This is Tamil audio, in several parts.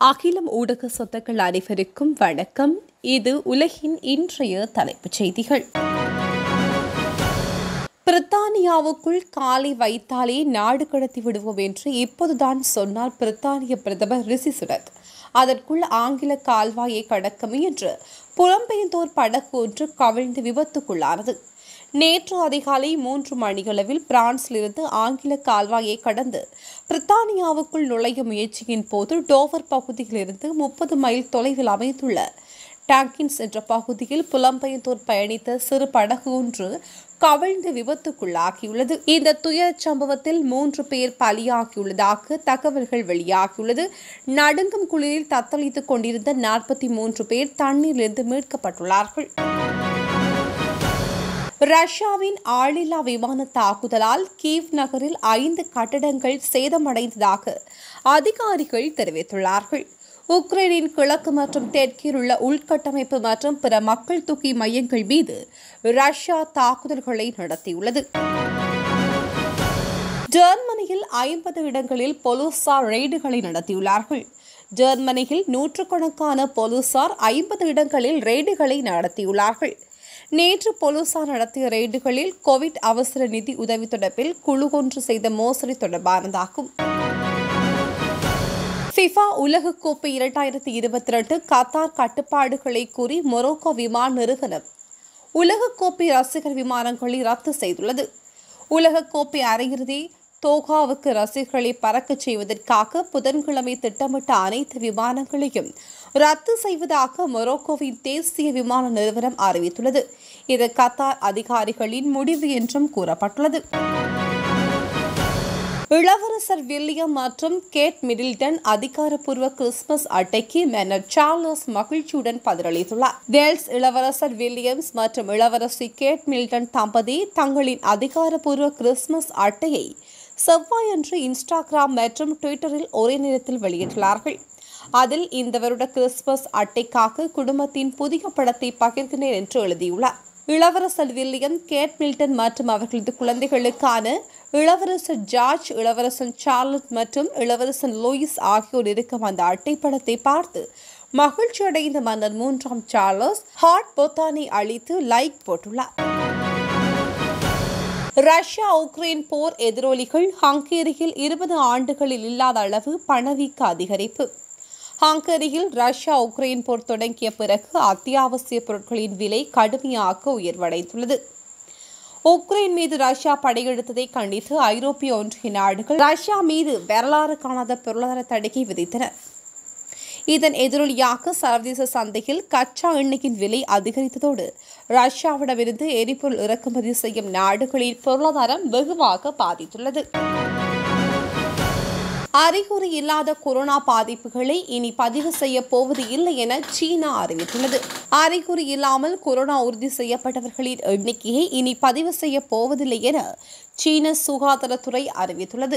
அகிலம் ஊடக சொந்தங்கள் அனைவருக்கும் வணக்கம் இது உலகின் இன்றைய தலைப்புச் செய்திகள் பிரித்தானியாவுக்குள் காலை வைத்தாலே நாடு கடத்தி விடுவோம் என்று இப்போதுதான் சொன்னார் பிரித்தானிய பிரதமர் ரிஷி சுனக் அதற்குள் ஆங்கில கால்வாயை கடக்க முயன்று புலம்பெயர்ந்தோர் படகு ஒன்று கவிழ்ந்து விபத்துக்குள்ளானது நேற்று அதிகாலை மூன்று மணியளவில் பிரான்சிலிருந்து ஆங்கில கால்வாயை கடந்து பிரித்தானியாவுக்குள் நுழைய முயற்சியின் போது டோவர் பகுதியிலிருந்து முப்பது மைல் தொலைவில் அமைந்துள்ள டாங்கின்ஸ் என்ற பகுதியில் புலம்பெயர்ந்தோர் பயணித்த சிறு படகு ஒன்று கவிழ்ந்து விபத்துக்குள்ளாகியுள்ளது இந்த துயர சம்பவத்தில் மூன்று பேர் பலியாகியுள்ளதாக தகவல்கள் வெளியாகியுள்ளது நடுங்கும் குளிரில் தத்தளித்துக் கொண்டிருந்த நாற்பத்தி மூன்று பேர் தண்ணீரிலிருந்து மீட்கப்பட்டுள்ளார்கள் ரஷ்யாவின் ஆளில்லா விமான தாக்குதலால் கீவ் நகரில் ஐந்து கட்டடங்கள் சேதமடைந்ததாக அதிகாரிகள் தெரிவித்துள்ளார்கள் உக்ரைனின் கிழக்கு மற்றும் தெற்கில் உள்ள உள்கட்டமைப்பு மற்றும் பிற மக்கள் தொகை மையங்கள் மீது ரஷ்யா தாக்குதல்களை நடத்தியுள்ளது ஜெர்மனியில் ஐம்பது இடங்களில் போலீசார் ரெய்டுகளை நடத்தியுள்ளார்கள் ஜெர்மனியில் நூற்றுக்கணக்கான போலீசார் ஐம்பது இடங்களில் ரெய்டுகளை நடத்தியுள்ளார்கள் நேற்று போலீசார் நடத்திய ரெய்டுகளில் கோவிட் அவசர நிதி உதவி தொடர்பில் குழு ஒன்று செய்த மோசடி தொடர்பானதாகும் ஃபிஃபா உலகக்கோப்பை இரண்டாயிரத்தி இருபத்தி ரெண்டு கத்தார் கட்டுப்பாடுகளை கூறி மொரோக்கோ விமான நிறுவனம் உலகக்கோப்பை ரசிகர் விமானங்களை ரத்து செய்துள்ளது உலகக்கோப்பை அரையிறுதி தோகாவுக்கு ரசிகர்களை பறக்கச் செய்வதற்காக புதன்கிழமை திட்டமிட்ட அனைத்து விமானங்களையும் ரத்து செய்வதாக மொரோக்கோவின் தேசிய விமான நிறுவனம் அறிவித்துள்ளது இது கத்தார் அதிகாரிகளின் முடிவு என்றும் கூறப்பட்டுள்ளது இளவரசர் வில்லியம் மற்றும் கேட் மிடில்டன் அதிகாரப்பூர்வ கிறிஸ்துமஸ் அட்டைக்கு மேனர் சார்லஸ் மகிழ்ச்சியுடன் பதிலளித்துள்ளார் வேல்ஸ் இளவரசர் வில்லியம்ஸ் மற்றும் இளவரசி கேட் மில்டன் தம்பதி தங்களின் அதிகாரப்பூர்வ கிறிஸ்துமஸ் அட்டையை செவ்வாயன்று இன்ஸ்டாகிராம் மற்றும் ட்விட்டரில் ஒரே நேரத்தில் வெளியிட்டுள்ளார்கள் அதில் இந்த வருட கிறிஸ்துமஸ் அட்டைக்காக குடும்பத்தின் புதிய படத்தை பகிர்கிறேன் என்று எழுதியுள்ளார் இளவரசர் வில்லியம் கேட் மில்டன் மற்றும் அவர்களது குழந்தைகளுக்கான இளவரசர் ஜார்ஜ் இளவரசன் சார்லட் மற்றும் இளவரசன் லூயிஸ் ஆகியோர் இருக்கும் அந்த அட்டைப்படத்தை பார்த்து மகிழ்ச்சி அடைந்த மன்னர் மூன்றாம் சார்லஸ் ஹாட் பொத்தானை அளித்து லைக் போட்டுள்ளார் ரஷ்யா உக்ரைன் போர் எதிரொலிகள் ஹங்கேரியில் இருபது ஆண்டுகளில் இல்லாத அளவு பணவீக்க அதிகரிப்பு ஹங்கேரியில் ரஷ்யா உக்ரைன் போர் தொடங்கிய பிறகு அத்தியாவசிய பொருட்களின் விலை கடுமையாக உயர்வடைந்துள்ளது உக்ரைன் மீது ரஷ்யா படையெடுத்ததை கண்டித்து ஐரோப்பிய ஒன்றிய நாடுகள் ரஷ்யா மீது வரலாறு காணாத பொருளாதார தடையை விதித்தன இதன் எதிரொலியாக சர்வதேச சந்தையில் கச்சா எண்ணெயின் விலை அதிகரித்ததோடு ரஷ்யாவிடமிருந்து எரிபொருள் இறக்குமதி செய்யும் நாடுகளின் பொருளாதாரம் வெகுவாக பாதித்துள்ளது அறிகுறி இல்லாத கொரோனா பாதிப்புகளை இனி பதிவு செய்ய போவது இல்லை என சீனா அறிவித்துள்ளது அறிகுறி இல்லாமல் கொரோனா உறுதி செய்யப்பட்டவர்களின் எண்ணிக்கையை இனி பதிவு செய்ய போவதில்லை என சீன சுகாதாரத்துறை அறிவித்துள்ளது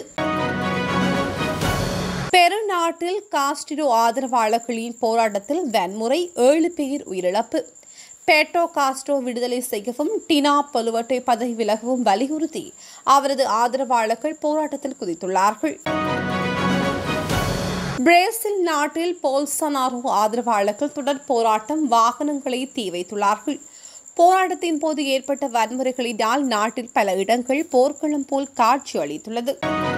பெருநாட்டில் காஸ்டிரோ ஆதரவாளர்களின் போராட்டத்தில் வன்முறை ஏழு பேர் உயிரிழப்பு பேட்டோ காஸ்ட்ரோ விடுதலை செய்யவும் டினா பலுவட்டை பதவி விலகவும் வலியுறுத்தி அவரது ஆதரவாளர்கள் போராட்டத்தில் குதித்துள்ளார்கள் பிரேசில் நாட்டில் போல்சனாரோ ஆதரவாளர்கள் தொடர் போராட்டம் வாகனங்களை தீ வைத்துள்ளார்கள் போராட்டத்தின் போது ஏற்பட்ட வன்முறைகளினால் நாட்டில் பல இடங்கள் போர்க்களம் போல் காட்சி அளித்துள்ளது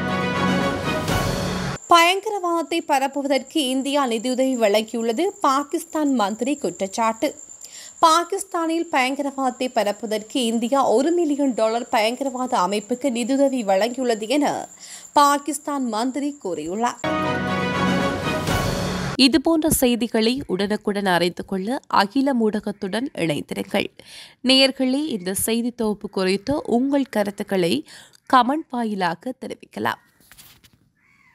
பயங்கரவாதத்தை பரப்புவதற்கு இந்தியா நிதியுதவி வழங்கியுள்ளது பாகிஸ்தான் மந்திரி குற்றச்சாட்டு பாகிஸ்தானில் பயங்கரவாதத்தை பரப்புவதற்கு இந்தியா ஒரு மில்லியன் டாலர் பயங்கரவாத அமைப்புக்கு நிதியுதவி வழங்கியுள்ளது என பாகிஸ்தான் மந்திரி கூறியுள்ளார் இதுபோன்ற செய்திகளை உடனுக்குடன் அறிந்து கொள்ள அகில ஊடகத்துடன் இணைந்திருங்கள் நேயர்களே இந்த செய்தி தொகுப்பு குறித்து உங்கள் கருத்துக்களை கமெண்ட் வாயிலாக தெரிவிக்கலாம்